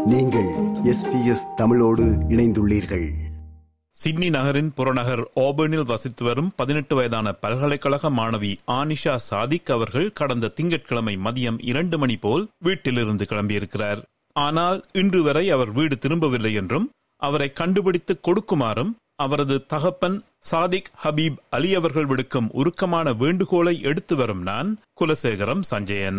நீங்கள் எஸ்பிஎஸ் தமிழோடு இணைந்துள்ளீர்கள் சிட்னி நகரின் புறநகர் ஓபனில் வசித்து வரும் பதினெட்டு வயதான பல்கலைக்கழக மாணவி ஆனிஷா சாதிக் அவர்கள் கடந்த திங்கட்கிழமை மதியம் இரண்டு மணி போல் வீட்டிலிருந்து கிளம்பியிருக்கிறார் ஆனால் இன்று வரை அவர் வீடு திரும்பவில்லை என்றும் அவரை கண்டுபிடித்து கொடுக்குமாறும் அவரது தகப்பன் சாதிக் ஹபீப் அலி அவர்கள் விடுக்கும் உருக்கமான வேண்டுகோளை எடுத்து வரும் நான் குலசேகரம் சஞ்சயன்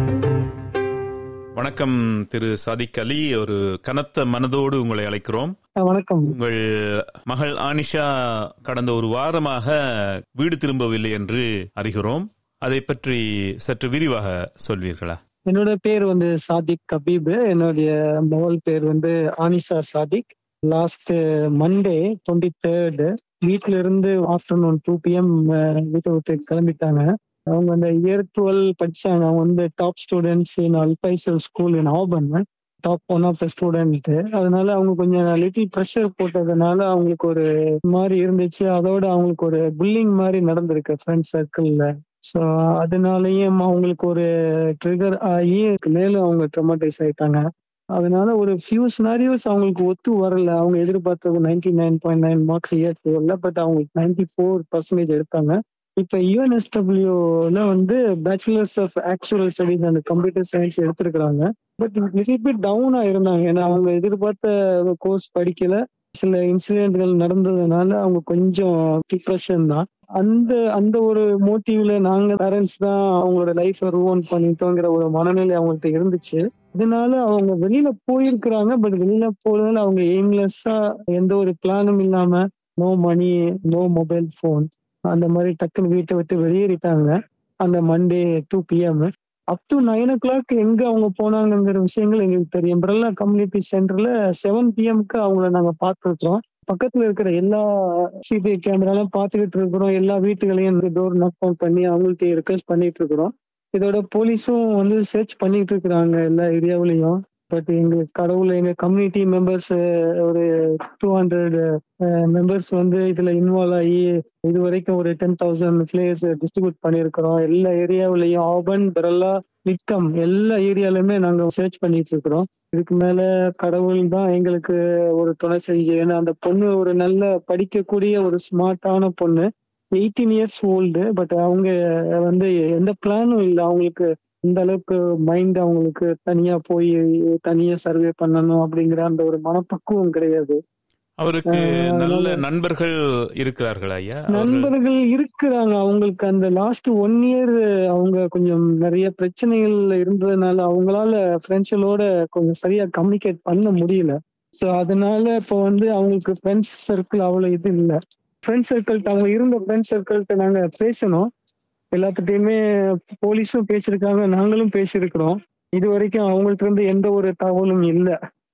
வணக்கம் திரு சாதிக் அலி ஒரு கனத்த மனதோடு உங்களை அழைக்கிறோம் ஆ, வணக்கம் உங்கள் மகள் ஆனிஷா கடந்த ஒரு வாரமாக வீடு திரும்பவில்லை என்று அறிகிறோம் அதை பற்றி சற்று விரிவாக சொல்வீர்களா என்னோட பேர் வந்து சாதிக் கபீப் என்னுடைய மகள் பேர் வந்து Anisha Sadiq last Monday twenty third வீட்ல இருந்து ஆஃப்டர்நூன் டூ பிஎம் வீட்டை விட்டு கிளம்பிட்டாங்க அவங்க அந்த இயர் டுவெல் படிச்சாங்க அவங்க வந்து top students in Alfaisal school in Auburn top one of the student அதனால அவங்க கொஞ்சம் லிட்டில் ப்ரெஷர் போட்டதுனால அவங்களுக்கு ஒரு மாதிரி இருந்துச்சு அதோட அவங்களுக்கு ஒரு புல்லிங் மாதிரி நடந்திருக்கு ஃப்ரெண்ட் சர்க்கிள்ல ஸோ அதனாலயும் அவங்களுக்கு ஒரு ட்ரிகர் ஆகி மேலும் அவங்க ட்ரமாட்டைஸ் ஆயிட்டாங்க அதனால ஒரு ஃபியூ சினாரியோஸ் அவங்களுக்கு ஒத்து வரல அவங்க எதிர்பார்த்தது ninety nine point nine marks year வரல பட் அவங்களுக்கு நைன்டி ஃபோர் பர்சன்டேஜ் எடுத்தாங்க இப்போ யூஎன்எஸ்டபிள்யூல வந்து bachelors of actuarial studies and computer science எடுத்திருக்கிறாங்க பட் லிட்டில் பிட் டவுனா இருந்தாங்க ஏன்னா அவங்க எதிர்பார்த்த கோர்ஸ் படிக்கல சில இன்சிடென்ட்கள் நடந்ததுனால அவங்க கொஞ்சம் டிப்ரெஷன் தான் அந்த அந்த ஒரு மோட்டிவ்ல நாங்க பேரண்ட்ஸ் தான் அவங்களோட லைஃப் ரூவன் பண்ணிட்டோங்கிற ஒரு மனநிலை அவங்கள்ட்ட இருந்துச்சு இதனால அவங்க வெளியில போயிருக்கிறாங்க பட் வெளியில போறதுல அவங்க எய்ம்லெஸ்ஸா எந்த ஒரு பிளானும் இல்லாம no money no mobile phone அந்த மாதிரி டக்குன்னு வீட்டை விட்டு வெளியேறிட்டாங்க அந்த Monday two PM up to nine o'clock எங்க அவங்க போனாங்கங்கிற விஷயங்கள் எங்களுக்கு தெரியும் பிரல்லா கம்யூனிட்டி சென்டர்ல செவன் பிஎம்க்கு அவங்கள நாங்க பார்த்துருக்கோம் பக்கத்துல இருக்கிற எல்லா சிசிடிவி கேமராலும் பார்த்துக்கிட்டு இருக்கிறோம் எல்லா வீட்டுகளையும் டோர் நாக் பண்ணி அவங்கள்ட்ட ரெக்வஸ்ட் பண்ணிட்டு இருக்கிறோம் இதோட போலீஸும் வந்து சர்ச் பண்ணிட்டு இருக்கிறாங்க எல்லா ஏரியாவிலையும் பட் எங்களுக்கு கடவுள் எங்க கம்யூனிட்டி மெம்பர்ஸ் ஒரு டூ ஹண்ட்ரட் மெம்பர்ஸ் வந்து இதுல இன்வால்வ் ஆகி இது வரைக்கும் ஒரு டென் தௌசண்ட் பிளேயர்ஸ் டிஸ்ட்ரிபியூட் பண்ணியிருக்கிறோம் எல்லா ஏரியாவிலையும் ஆபன் பெரல்லா நிக்கம் எல்லா ஏரியாலுமே நாங்க சர்ச் பண்ணிட்டு இருக்கிறோம் இதுக்கு மேல கடவுள் தான் எங்களுக்கு ஒரு துணை செஞ்சு ஏன்னா அந்த பொண்ணு ஒரு நல்ல படிக்கக்கூடிய ஒரு ஸ்மார்ட்டான பொண்ணு எயிட்டீன் இயர்ஸ் ஓல்டு பட் அவங்க வந்து எந்த பிளானும் இல்லை அவங்களுக்கு இந்த அளவுக்கு மைண்ட் அவங்களுக்கு தனியா போய் தனியா சர்வே பண்ணணும் அப்படிங்கிற அந்த ஒரு மனப்பக்குவம் கிடையாது அவருக்கு அஹ், நல்ல அதனால- நண்பர்கள் இருக்கிறார்கள் ஐயா அவர்கள் நண்பர்கள் இருக்கிறாங்க அவங்களுக்கு அந்த லாஸ்ட் ஒன் இயர் அவங்க கொஞ்சம் நிறைய பிரச்சனைகள் இருந்ததுனால அவங்களால ஃப்ரெண்ட்ஸுகளோட கொஞ்சம் சரியா கம்யூனிகேட் பண்ண முடியல ஸோ அதனால இப்போ வந்து அவங்களுக்கு ஃப்ரெண்ட்ஸ் சர்க்கிள் அவ்வளோ இது இல்லை ஃப்ரெண்ட்ஸ் சர்க்கிள்கிட்ட அவங்க இருந்த ஃப்ரெண்ட்ஸ் சர்க்கிள்கிட்ட நாங்கள் பேசணும் எல்லாத்துட்டையுமே போலீஸும் பேசியிருக்காங்க நாங்களும் பேசியிருக்கிறோம் இது வரைக்கும் அவங்கள்ட்ட இருந்து எந்த ஒரு தகவலும் இல்லை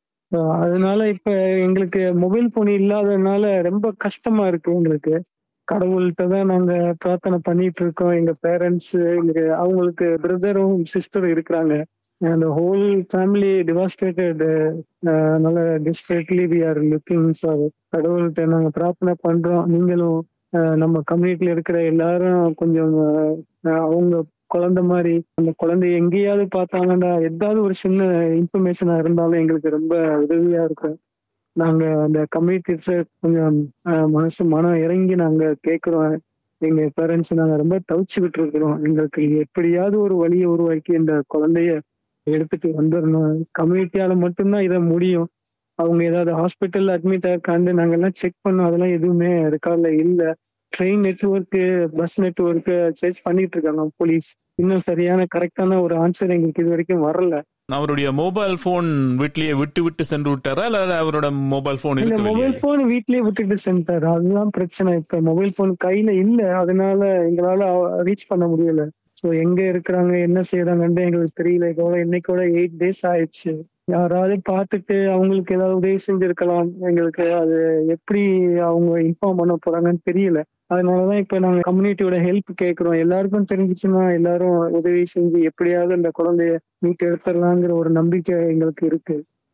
அதனால இப்ப எங்களுக்கு மொபைல் போன் இல்லாததுனால ரொம்ப கஷ்டமா இருக்கு எங்களுக்கு கடவுள்கிட்ட தான் நாங்க பிரார்த்தனை பண்ணிட்டு இருக்கோம் எங்க பேரண்ட்ஸ் எங்க அவங்களுக்கு பிரதரும் சிஸ்டரும் இருக்கிறாங்க அந்த ஹோல் ஃபேமிலி டிவாஸ்டேட்டட் அதனால desperately we are looking for கடவுள்கிட்ட நாங்க பிரார்த்தனை பண்றோம் நீங்களும் அஹ், நம்ம கம்யூனிட்டில இருக்கிற எல்லாரும் கொஞ்சம் அஹ், அவங்க குழந்தை மாதிரி அந்த குழந்தைய எங்கேயாவது பார்த்தாங்கன்னா ஏதாவது ஒரு சின்ன இன்ஃபர்மேஷனா இருந்தாலும் எங்களுக்கு ரொம்ப உதவியா இருக்கும் நாங்க அந்த கம்யூனிட்டிஸ கொஞ்சம் அஹ், மனசு மனம் இறங்கி நாங்க கேட்கிறோம் எங்க பேரண்ட்ஸ் நாங்க ரொம்ப தவிச்சுக்கிட்டு இருக்கிறோம் எங்களுக்கு எப்படியாவது ஒரு வழியை உருவாக்கி இந்த குழந்தைய எடுத்துட்டு வந்துடணும் கம்யூனிட்டியால மட்டும்தான் இதை முடியும் அவங்க ஏதாவது ஹாஸ்பிட்டல்ல அட்மிட் ஆயிருக்காண்டு நாங்க எல்லாம் செக் பண்ணோம் அதெல்லாம் எதுவுமே ரெக்கார்ட்ல இல்ல train network bus network search பண்ணிட்டு இருக்காங்க போலீஸ் இன்னும் சரியான கரெக்டான ஒரு ஆன்சர் எங்களுக்கு இது வரைக்கும் வரல அவருடைய மொபைல் போன் வீட்லயே விட்டு விட்டு சென்று விட்டாரா இல்ல அவரோட மொபைல் போன் இல்ல இருக்கு மொபைல் போன் வீட்லயே விட்டுட்டு சென்றாரு அதுதான் பிரச்சனை இப்ப மொபைல் போன் கையில இல்ல அதனால எங்களால ரீச் பண்ண முடியல சோ எங்க இருக்கிறாங்க என்ன செய்யறாங்கன்னு எங்களுக்கு தெரியல இதோட இன்னைக்கோட எயிட் டேஸ் ஆயிடுச்சு யாராவது பார்த்துட்டு அவங்களுக்கு ஏதாவது உதவி செஞ்சிருக்கலாம் எங்களுக்கு அது எப்படி அவங்க இன்ஃபார்ம் பண்ண போறாங்கன்னு தெரியல அதனாலதான் இப்ப நாங்க கம்யூனிட்டியோட ஹெல்ப் கேட்கிறோம் எல்லாருக்கும் தெரிஞ்சிச்சுன்னா எல்லாரும் உதவி செஞ்சு எப்படியாவது இந்த குழந்தைய மீட்டு எடுத்துடலாங்கிற ஒரு நம்பிக்கை எங்களுக்கு இருக்கு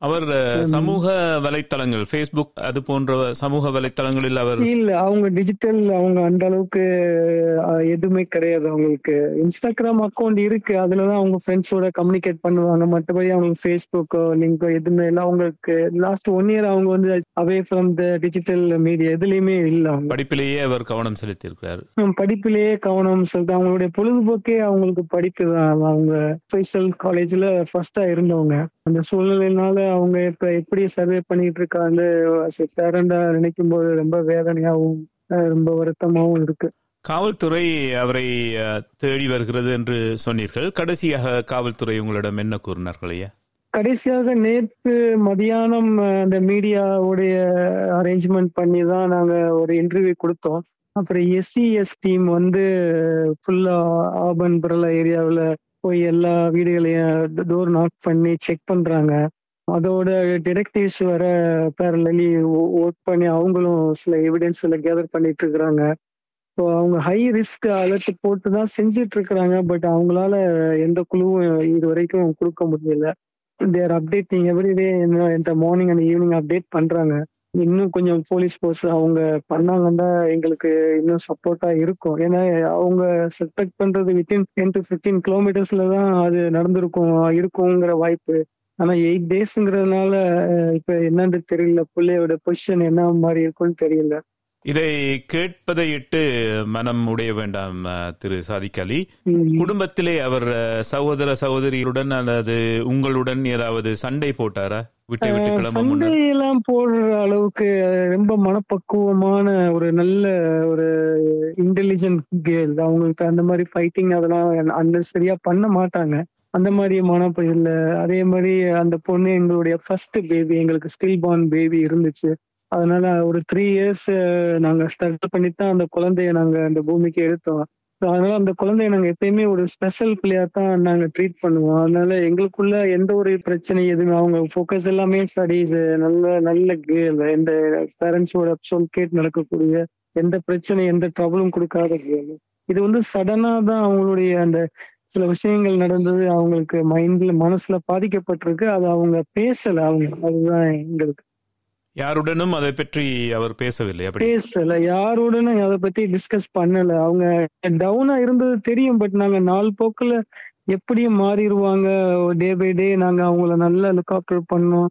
அவர் அஹ், சமூக வலைத்தளங்கள் ஃபேஸ்புக் அது போன்ற சமூக வலைத்தளங்களில் அவர் இல்ல அவங்க டிஜிட்டல் அவங்க அந்த அளவுக்கு அஹ், எதுவுமே கிடையாது அவங்களுக்கு இன்ஸ்டாகிராம் அக்கௌண்ட் இருக்கு அதுலதான் அவங்க ஃப்ரெண்ட்ஸோட கம்யூனிகேட் பண்ணுவாங்க மற்றபடி அவங்களுக்கு ஃபேஸ்புக்கோ லிங்கோ எதுவுமே இல்லை அவங்களுக்கு லாஸ்ட் ஒன் இயர் அவங்க வந்து away from the digital media எதுலயுமே இல்ல அவங்க படிப்பிலேயே அவர் கவனம் செலுத்தியிருக்கிறார் ஹம், படிப்பிலேயே கவனம் செலுத்த அவங்களுடைய பொழுதுபோக்கே அவங்களுக்கு படிப்பு தான் அவங்க ஃபைசல் காலேஜ்ல ஃபர்ஸ்டா இருந்தவங்க அந்த சூழ்நிலையினால அவங்க இப்ப எப்படி சர்வே பண்ணிட்டு இருக்காங்க பேரண்டா நினைக்கும் போது ரொம்ப வேதனையாவும் அஹ், ரொம்ப வருத்தமாவும் இருக்கு காவல்துறை அவரை அஹ், தேடி வருகிறது என்று சொன்னீர்கள் கடைசியாக காவல்துறை உங்களிடம் என்ன கூறினார்கள் ஐயா கடைசியாக நேற்று மதியானம் அஹ், அந்த மீடியாவுடைய அரேஞ்ச்மெண்ட் பண்ணி தான் நாங்க ஒரு இன்டர்வியூ கொடுத்தோம் அப்புறம் எஸ்சிஎஸ் டீம் வந்து ஃபுல்லா ஆபன் பிரலா ஏரியாவில் போய் எல்லா வீடுகளையும் டோர் நாக் பண்ணி செக் பண்றாங்க அதோட டிடெக்டிவ்ஸ் வர பேரலி ஒர்க் பண்ணி அவங்களும் சில எவிடன்ஸ் எல்லாம் கேதர் பண்ணிட்டு இருக்கிறாங்க ஸோ அவங்க ஹை ரிஸ்க் அலர்ட் போட்டு தான் செஞ்சுட்டு இருக்கிறாங்க பட் அவங்களால எந்த குழுவும் இது வரைக்கும் கொடுக்க முடியல தேர் அப்டேட்டிங் எவ்ரிடே இந்த மார்னிங் அண்ட் ஈவினிங் அப்டேட் பண்றாங்க இன்னும் கொஞ்சம் போலீஸ் ஃபோர்ஸ் அவங்க பண்ணாங்கன்னா எங்களுக்கு இன்னும் சப்போர்ட்டா இருக்கும் ஏன்னா அவங்க சஸ்பெக்ட் பண்றது வித்தின் டென் டு ஃபிஃப்டீன் கிலோமீட்டர்ஸ்ல தான் அது நடந்திருக்கும் இருக்குங்கிற வாய்ப்பு ஆனா எயிட் டேஸ்ங்கிறதுனால இப்ப என்னன்னு தெரியல பிள்ளையோட பொசிஷன் என்ன மாதிரி இருக்கும்னு தெரியல இதை கேட்பதை இட்டு மனம் உடைய வேண்டாம் அஹ், திரு சாதிக் அலி ம். குடும்பத்திலே அவர் அஹ், சகோதர சகோதரியுடன் அல்லது உங்களுடன் ஏதாவது சண்டை போட்டாரா விட்டு விட்டு கிளம்ப சண்டை முன்னர் எல்லாம் போடுற அளவுக்கு ரொம்ப மனப்பக்குவமான ஒரு நல்ல ஒரு இன்டெலிஜென்ட் கேர்ள் அவங்களுக்கு அந்த மாதிரி ஃபைட்டிங் அதெல்லாம் அந்த சரியா பண்ண மாட்டாங்க அந்த மாதிரி மனப்ப இல்ல அதே மாதிரி அந்த பொண்ணு எங்களுடைய ஃபர்ஸ்ட் பேபி எங்களுக்கு ஸ்டில் பார்ன் பேபி இருந்துச்சு அதனால ஒரு த்ரீ இயர்ஸ் நாங்க ஸ்ட்ரகிள் பண்ணி தான் அந்த குழந்தைய நாங்க அந்த பூமிக்கு எடுத்தோம் So, அதனால அந்த குழந்தைய நாங்க எப்பயுமே ஒரு ஸ்பெஷல் பிளேயர் தான் நாங்க ட்ரீட் பண்ணுவோம் அதனால எங்களுக்குள்ள எந்த ஒரு பிரச்சனை எதுவும் அவங்க ஃபோக்கஸ் எல்லாமே ஸ்டடீஸ் நல்ல நல்ல கேர்ள் எந்த பேரண்ட்ஸோட சொல் கேட்டு நடக்கக்கூடிய எந்த பிரச்சனை எந்த ட்ரபிளும் கொடுக்காத கேர்ள் இது வந்து சடனா தான் அவங்களுடைய அந்த சில விஷயங்கள் நடந்தது அவங்களுக்கு மைண்ட்ல மனசுல பாதிக்கப்பட்டிருக்கு அது அவங்க பேசல அவங்க அதுதான் எங்களுக்கு யாருடனும் அதை பற்றி அவர் பேசவில்லை அப்படி பேசல யாரோடனும் அதை பத்தி டிஸ்கஸ் பண்ணல அவங்க டவுனா இருந்தது தெரியும் பட் நாங்க நாள் போக்குல எப்படியும் மாறிடுவாங்க டே பை டே நாங்க அவங்கள நல்லா லுக் ஆஃப்டர் பண்ணோம்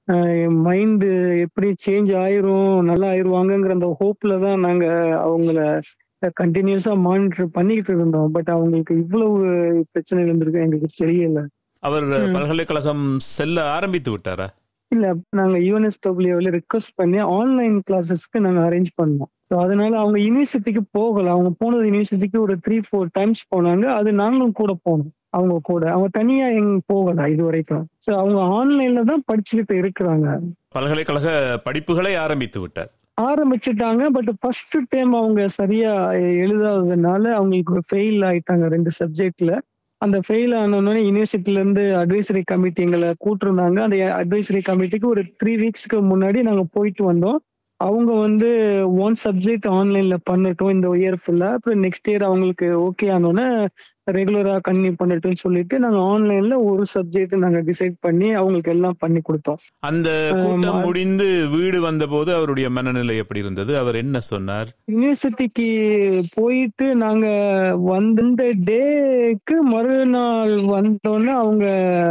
மைண்டு எப்படி சேஞ்ச் ஆயிரும் நல்லா ஆயிருவாங்கங்கிற அந்த ஹோப்ல தான் நாங்க அவங்கள கண்டினியூஸா மானிட்டர் பண்ணிக்கிட்டு இருந்தோம் பட் அவங்களுக்கு இவ்வளவு பிரச்சனை இருந்திருக்கு எங்களுக்கு தெரியல அவர் ம். பல்கலைக்கழகம் செல்ல ஆரம்பித்து விட்டாரா இல்ல நாங்க யூஎன்எஸ்டபிள்யூல ரிக்வஸ்ட் பண்ணி ஆன்லைன் கிளாஸஸ்க்கு நாங்க அரேஞ்ச் பண்ணோம் ஸோ அதனால அவங்க யூனிவர்சிட்டிக்கு போகல அவங்க போனது யூனிவர்சிட்டிக்கு ஒரு த்ரீ ஃபோர் டைம்ஸ் போனாங்க அது நாங்களும் கூட போனோம் அவங்க கூட அவங்க தனியா எங்க போகல இது வரைக்கும் ஸோ அவங்க ஆன்லைன்ல தான் படிச்சுக்கிட்டு இருக்கிறாங்க பல்கலைக்கழக படிப்புகளை ஆரம்பித்து விட்டார் ஆரம்பிச்சுட்டாங்க பட் ஃபர்ஸ்ட் டைம் அவங்க சரியா எழுதாததுனால அவங்களுக்கு ஃபெயில் ஆயிட்டாங்க ரெண்டு சப்ஜெக்ட்ல அந்த ஃபெயில் ஆனோடனே யூனிவர்சிட்டில இருந்து அட்வைசரி கமிட்டி எங்களை கூட்டிருந்தாங்க அந்த அட்வைசரி கமிட்டிக்கு ஒரு த்ரீ வீக்ஸ்க்கு முன்னாடி நாங்க போயிட்டு வந்தோம் அவங்க வந்து ஒன் சப்ஜெக்ட் ஆன்லைன்ல பண்ணட்டும் இந்த இயர் ஃபுல்லா அப்புறம் நெக்ஸ்ட் இயர் அவங்களுக்கு ஓகே ஆனோடனே ரெகுலரா கன்டினியூ பண்ணட்டும்னு சொல்லிட்டு நாங்க ஆன்லைன்ல ஒரு சப்ஜெக்ட் நாங்க டிசைட் பண்ணி அவங்களுக்கு எல்லாம் பண்ணி கொடுத்தோம் அந்த ஆமா. கூட்டம் முடிந்து வீடு வந்தபோது அவருடைய மனநிலை எப்படி இருந்தது அவர் என்ன சொன்னார் யூனிவர்சிட்டிக்கு போயிட்டு நாங்க வந்த டேக்கு மறுநாள் வந்தோடனே அவங்க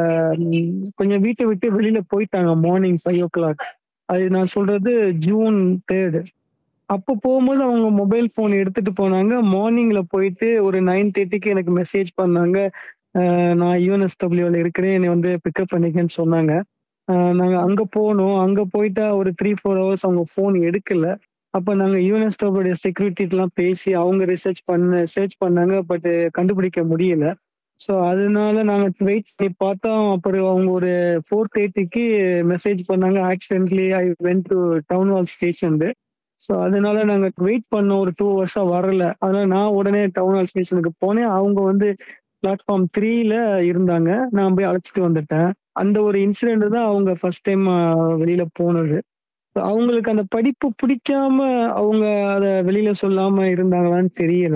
ம், கொஞ்சம் வீட்டை விட்டு வெளியில போயிட்டாங்க மார்னிங் ஃபைவ் ஓ கிளாக் அது நான் சொல்றது ஜூன் தேர்டு அப்போ போகும்போது அவங்க மொபைல் ஃபோன் எடுத்துட்டு போனாங்க மார்னிங்ல போயிட்டு ஒரு நைன் தேர்ட்டிக்கு எனக்கு மெசேஜ் பண்ணாங்க அஹ், நான் யூஎன்எஸ்டபிள்யூல இருக்கிறேன் என்னை வந்து பிக்கப் பண்ணிக்கன்னு சொன்னாங்க அஹ், நாங்க அங்க போனோம் அங்க போயிட்டா ஒரு த்ரீ ஃபோர் ஹவர்ஸ் அவங்க ஃபோன் எடுக்கல அப்ப நாங்க யூஎன்எஸ்டோடைய செக்யூரிட்டி எல்லாம் பேசி அவங்க ரிசர்ச் பண்ண சர்ச் பண்ணாங்க பட் கண்டுபிடிக்க முடியல ஸோ அதனால நாங்க வெயிட் பண்ணி பார்த்தோம் அப்புறம் அவங்க ஒரு ஃபோர் தேர்ட்டிக்கு மெசேஜ் பண்ணாங்க accidentally I went to town hall station so அதனால நாங்க வெயிட் பண்ணோம் ஒரு டூ ஹவர்ஸா வரல அதனால நான் உடனே டவுன் ஹால் ஸ்டேஷனுக்கு போனேன் அவங்க வந்து பிளாட்ஃபார்ம் த்ரீல இருந்தாங்க நான் போய் அழைச்சிட்டு வந்துட்டேன் அந்த ஒரு இன்சிடென்ட் தான் அவங்க ஃபர்ஸ்ட் டைம் வெளியில போனது So அவங்களுக்கு அந்த படிப்பு பிடிக்காம அவங்க அத வெளியில சொல்லாம இருந்தாங்களான்னு தெரியல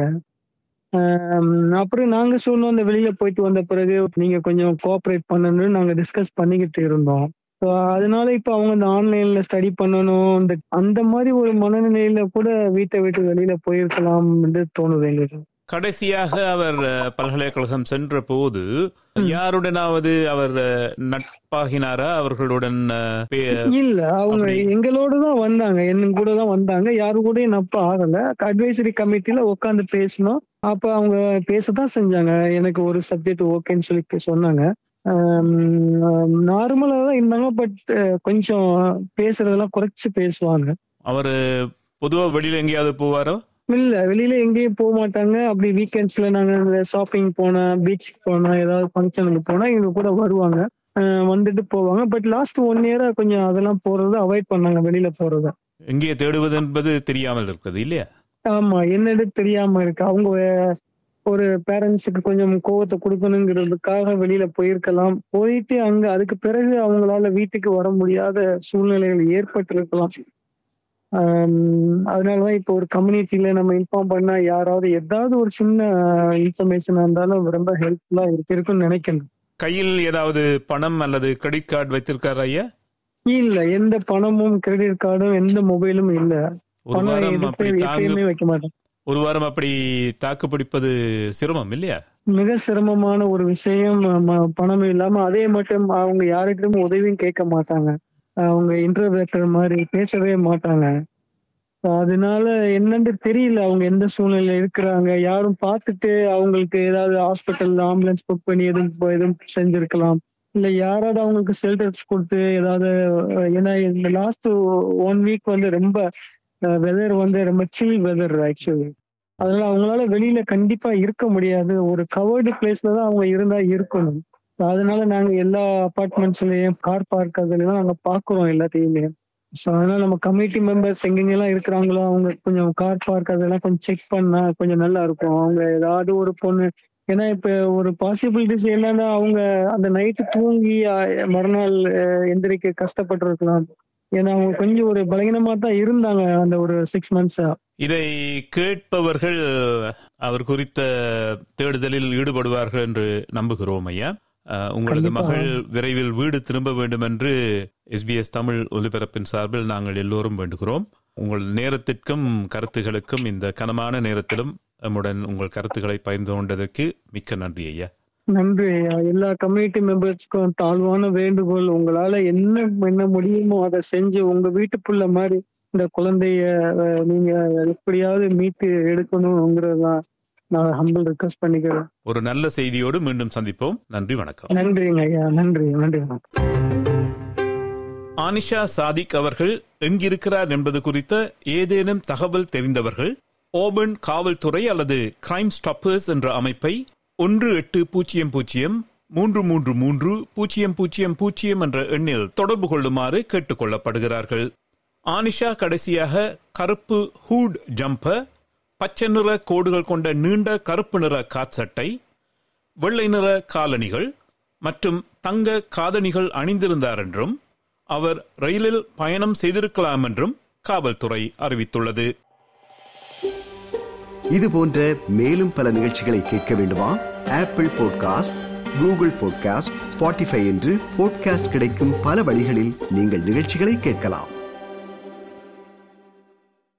ஆம், அப்புறம் நாங்க சொன்னோம் அந்த வெளியில போயிட்டு வந்த பிறகு நீங்க கொஞ்சம் கோஆப்ரேட் பண்ணணும்னு நாங்க டிஸ்கஸ் பண்ணிக்கிட்டு இருந்தோம் So, அதனால இப்ப அவங்க இந்த ஆன்லைன்ல ஸ்டடி பண்ணணும் இந்த அந்த மாதிரி ஒரு மனநிலையில கூட வீட்டை விட்டு வெளியில போயிருக்கலாம் என்று தோணுது எங்களுக்கு கடைசியாக அவர் அஹ், பல்கலைக்கழகம் சென்ற போது யாருடனாவது அவர் அஹ், நட்பாகினாரா அவர்களுடன் அஹ், பே- இல்ல அவங்க அப்படி. எங்களோட தான் வந்தாங்க என் கூட தான் வந்தாங்க யாரு கூடயும் நப்ப ஆகல அட்வைசரி கமிட்டில உட்காந்து பேசணும் அப்ப அவங்க பேசதான் செஞ்சாங்க எனக்கு ஒரு சப்ஜெக்ட் ஓகேன்னு சொல்லி சொன்னாங்க நார்மலா தான் இருந்தாங்க பட் கொஞ்சம் பேசுறதெல்லாம் குறைச்சு பேசுவாங்க அவர் பொதுவா வெளியில எங்கேயாவது போவாரோ இல்ல வெளியில எங்கேயும் போக மாட்டாங்க அப்படி வீக்கெண்ட்ஸ்ல நாங்க ஷாப்பிங் போனா பீச்சுக்கு போனா ஏதாவது ஃபங்க்ஷனுக்கு போனா எங்க கூட வருவாங்க அஹ் வந்துட்டு போவாங்க பட் லாஸ்ட் ஒன் இயரா கொஞ்சம் அதெல்லாம் போறத அவாய்ட் பண்ணாங்க வெளியில போறத எங்கே தேடுவது என்பது தெரியாமல் இருக்குது இல்லையா ஆமா என்னது தெரியாம இருக்கு அவங்க ஒரு பேரண்ட்ஸுக்கு கொஞ்சம் கோவத்தை கொடுக்கணுங்கிறதுக்காக வெளியில போயிருக்கலாம் போயிட்டு அங்க அதுக்கு பிறகு அவங்களால வீட்டுக்கு வர முடியாத சூழ்நிலைகள் ஏற்பட்டிருக்கலாம் ஆம், அதனாலதான் இப்போ ஒரு கம்யூனிட்டியில நம்ம இன்ஃபார்ம் பண்ணா யாராவது ஏதாவது ஒரு சின்ன இன்ஃபர்மேஷன் இருந்தாலும் ரொம்ப ஹெல்ப்ஃபுல்லா இருக்கு இருக்கும்னு நினைக்கிறேன் கையில் ஏதாவது பணம் அல்லது கிரெடிட் கார்டு வைத்திருக்காரா ஐயா இல்ல எந்த பணமும் கிரெடிட் கார்டும் எந்த மொபைலும் இல்ல ஒரு பணம் வாரம் எடுத்து அப்படி தாங்கு எப்பயுமே வைக்க மாட்டேன் ஒரு வாரம் அப்படி தாக்கு பிடிப்பது சிரமம் இல்லையா மிக சிரமமான ஒரு விஷயம் ம- பணம் இல்லாம அதே மட்டும் அவங்க யாருக்கிட்டும் உதவியும் கேட்க மாட்டாங்க அவங்க இன்டர்வேட்டர் மாதிரி பேசவே மாட்டாங்க So, அதனால என்னன்னு தெரியல அவங்க எந்த சூழ்நிலையில இருக்கிறாங்க யாரும் பார்த்துட்டு அவங்களுக்கு ஏதாவது ஹாஸ்பிட்டல் ஆம்புலன்ஸ் புக் பண்ணி எதுவும் இப்ப எதுவும் செஞ்சிருக்கலாம் இல்ல யாராவது அவங்களுக்கு ஷெல்டர்ஸ் கொடுத்து ஏதாவது அஹ், ஏன்னா இந்த லாஸ்ட் ஒன் வீக் வந்து ரொம்ப வெதர் வந்து ரொம்ப சில் வெதர் ஆக்சுவலி அதனால அவங்களால வெளியில கண்டிப்பா இருக்க முடியாது ஒரு கவர்டு பிளேஸ்ல தான் அவங்க இருந்தா இருக்கணும் அதனால நாங்க எல்லா அபார்ட்மெண்ட்ஸ்லயும் கார் பார்க் அதுலாம் நாங்க பாக்குறோம் எல்லாத்தையுமே ஸோ அதனால நம்ம கம்யூனிட்டி மெம்பர்ஸ் எங்கெங்கெல்லாம் இருக்கிறாங்களோ அவங்க கொஞ்சம் கார் பார்க் அதெல்லாம் கொஞ்சம் செக் பண்ணா கொஞ்சம் நல்லா இருக்கும் அவங்க ஏதாவது ஒரு பொண்ணு ஏன்னா இப்ப ஒரு பாசிபிலிட்டிஸ் என்னன்னா அவங்க அந்த நைட்டு தூங்கி அஹ், மறுநாள் அஹ், எந்திரிக்க கஷ்டப்பட்டிருக்கலாம் ஏன்னா அவங்க கொஞ்சம் ஒரு பலகீனமா தான் இருந்தாங்க அந்த ஒரு சிக்ஸ் மந்த்ஸா இதை கேட்பவர்கள் அவர் குறித்த தேடுதலில் ஈடுபடுவார்கள் என்று நம்புகிறோம் ஐயா அஹ், உங்களது கண்டிப்பா. மகள் விரைவில் வீடு திரும்ப வேண்டும் என்று எஸ்பிஎஸ் தமிழ் ஒலிபரப்பின் சார்பில் நாங்கள் எல்லோரும் வேண்டுகிறோம் உங்கள் நேரத்திற்கும் கருத்துகளுக்கும் இந்த கனமான நேரத்திலும் நம்முடன் உங்கள் கருத்துக்களை பகிர்ந்து கொண்டதற்கு மிக்க நன்றி ஐயா நன்றி ஐயா எல்லா கம்யூனிட்டி மெம்பர்ஸ்க்கும் தாழ்வான வேண்டுகோள் உங்களால என்ன என்ன முடியுமோ அதை செஞ்சு உங்க வீட்டு புள்ள மாதிரி இந்த குழந்தைய அஹ், நீங்க எப்படியாவது மீட்டு எடுக்கணுங்கிறது தான் நான் ஹம்பிள் ரிக்வஸ்ட் பண்ணிக்கிறேன் ஒரு நல்ல செய்தியோடு மீண்டும் சந்திப்போம் நன்றி வணக்கம் நன்றிங்க ஐயா நன்றி நன்றி ஆனிஷா சாதிக் அவர்கள் எங்கிருக்கிறார் என்பது குறித்த ஏதேனும் தகவல் தெரிந்தவர்கள் ஓபன் காவல்துறை அல்லது கிரைம் ஸ்டாப்பர்ஸ் என்ற அமைப்பை ஒன்று எட்டு பூஜ்ஜியம் பூஜ்ஜியம் மூன்று மூன்று மூன்று பூஜ்ஜியம் பூஜ்ஜியம் பூஜ்ஜியம் என்ற எண்ணில் தொடர்பு கொள்ளுமாறு கேட்டுக் கொள்ளப்படுகிறார்கள் ஆனிஷா கடைசியாக கருப்பு ஹூட் ஜம்பர் பச்சை நிற கோடுகள் கொண்ட நீண்ட கருப்பு நிற காற்சட்டை வெள்ளை நிற காலணிகள் மற்றும் தங்க காதணிகள் அணிந்திருந்தார் என்றும் அவர் ரயிலில் பயணம் செய்திருக்கலாம் என்றும் காவல்துறை அறிவித்துள்ளது இது போன்ற மேலும் பல நிகழ்ச்சிகளை கேட்க வேண்டுமா Apple podcast Google podcast Spotify என்று பாட்காஸ்ட் கிடைக்கும் பல வழிகளில் நீங்கள் நிகழ்ச்சிகளை கேட்கலாம்